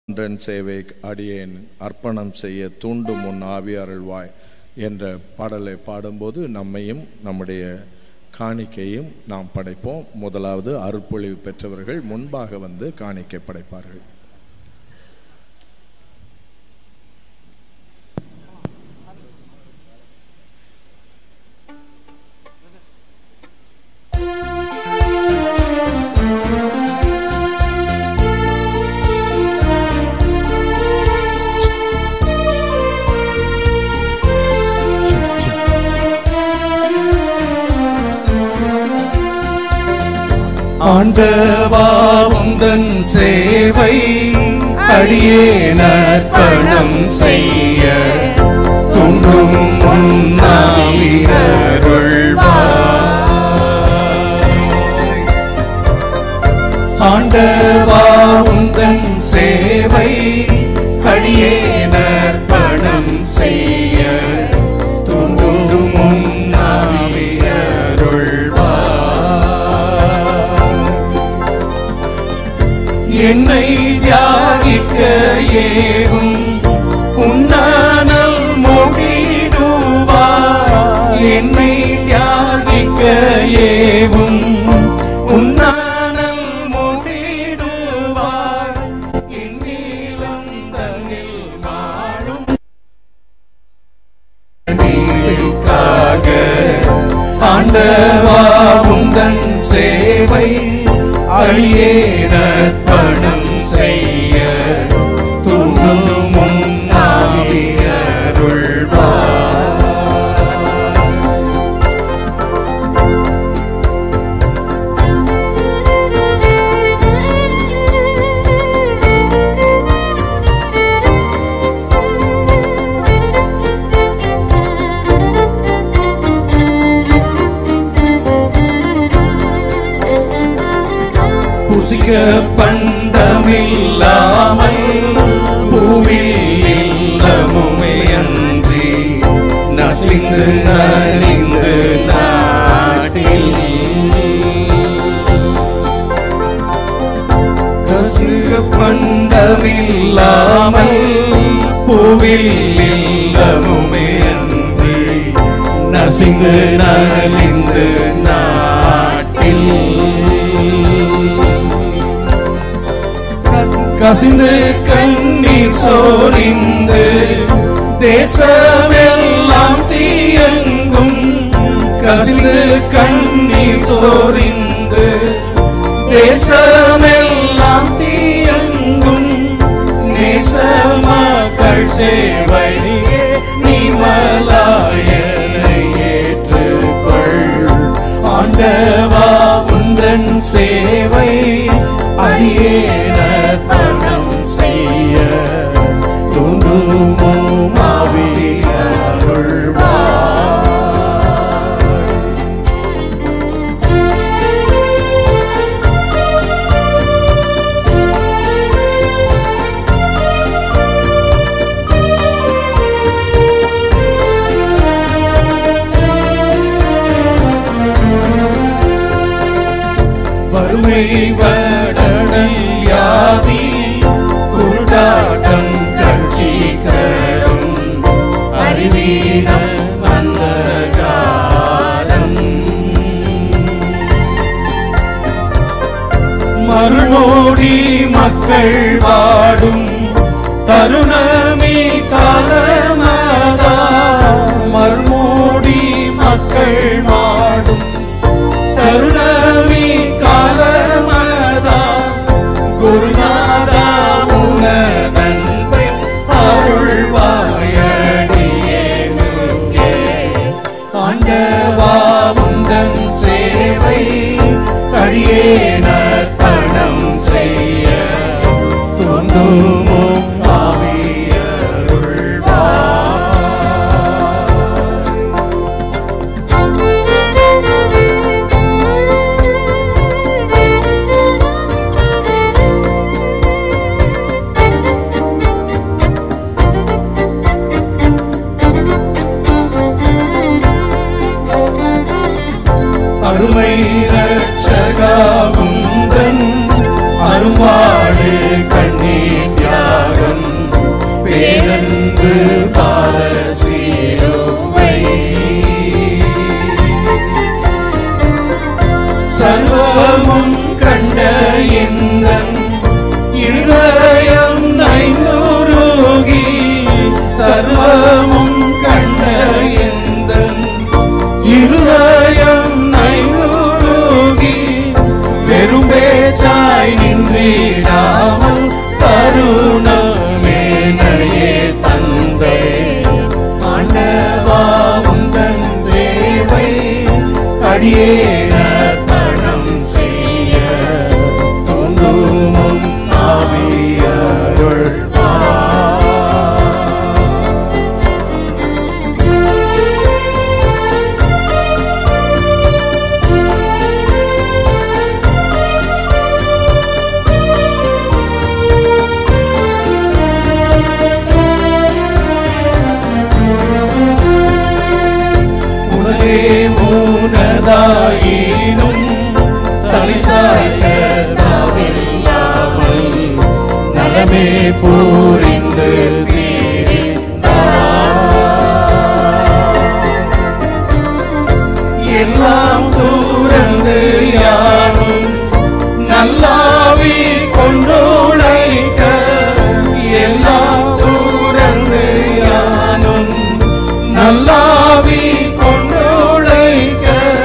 ஒன்றன் சேவை அடியேன் அர்ப்பணம் செய்ய தூண்டும் உன் ஆவி அருள்வாய் என்ற பாடலை பாடும்போது நம்மையும் நம்முடைய காணிக்கையும் நாம் படைப்போம் முதலாவது அருட்பொழிவு பெற்றவர்கள் முன்பாக வந்து காணிக்கை படைப்பார்கள் ஆண்டவா உந்தன் சேவை அடியே நற்பணம் செய்ய துண்டும் முன்னாவினருள்வாய் ஆண்டவா உந்தன் சேவை அடியே நற்பணம் செய்ய துண்டும் முன்னாவினருள்வாய் என்னை தியாகிக்க ஏவும் உன்னானல் முடிடுவார் என்னை தியாகிக்க ஏவும் உன்னானல் முடிடுவார் இந்நீலம் தன்னில் மாடும் நீருக்காக ஆண்டவா உந்தன் சேவை அழியே நற்பணம் செய்ய துண்ணும் முன்னாவியருள்வார் புசிக்க பண்டமில்லாமல் பூவில் இல்லமுமே அன்றி நசிந்து நலிந்து நாட்டில் கசுக பண்டமில்லாமல் பூவில் இல்லமுமே அன்றி நசிந்து நலிந்து நாட்டில் கசிந்து கண்ணீர் சோரிந்து தேசமெல்லாம் தீயங்கும் கசிந்து கண்ணீர் சோரிந்து தேசமெல்லாம் தீயங்கும் நேச மக்கள் சேவையே நீமலாயனை ஏற்றுக்கொள் ஆண்டவா உந்தன் சேவை அடியேனர்ப்பணம் செய்ய துண்டுமோ மாவியருள்வாய் வறுமை வடடல் யாதி குருடாட்டம் கட்சிகரும் அறிவீனம் அந்த காலம் மறுநோடி மக்கள் வாடும் தருணமே காலமதா மறுநோடி மக்கள் வாடும் தருணமே காலமதா குருநாதா உனதன்பை அருள்வாயடியேனுக்கே ஆண்டவா உந்தன் சேவை அடியேனர்ப்பணம் செய்ய துண்டுமோ ஆவியருள்வாய் தியாகமே பூரிந்து எல்லாம் தூரந்து யாரும் நல்லாவி கொண்டுழைக்க எல்லாம் தூரந்து யானும் நல்லாவி கொண்டுழைக்க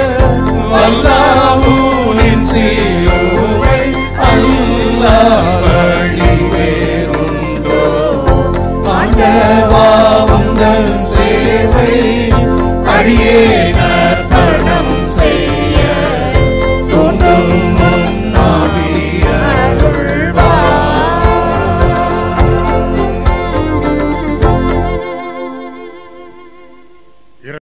வல்லாவூரின் சீருவை அல்லாவழி வேறுண்டோ ஆண்டவா வந்தன் சேவை அடியே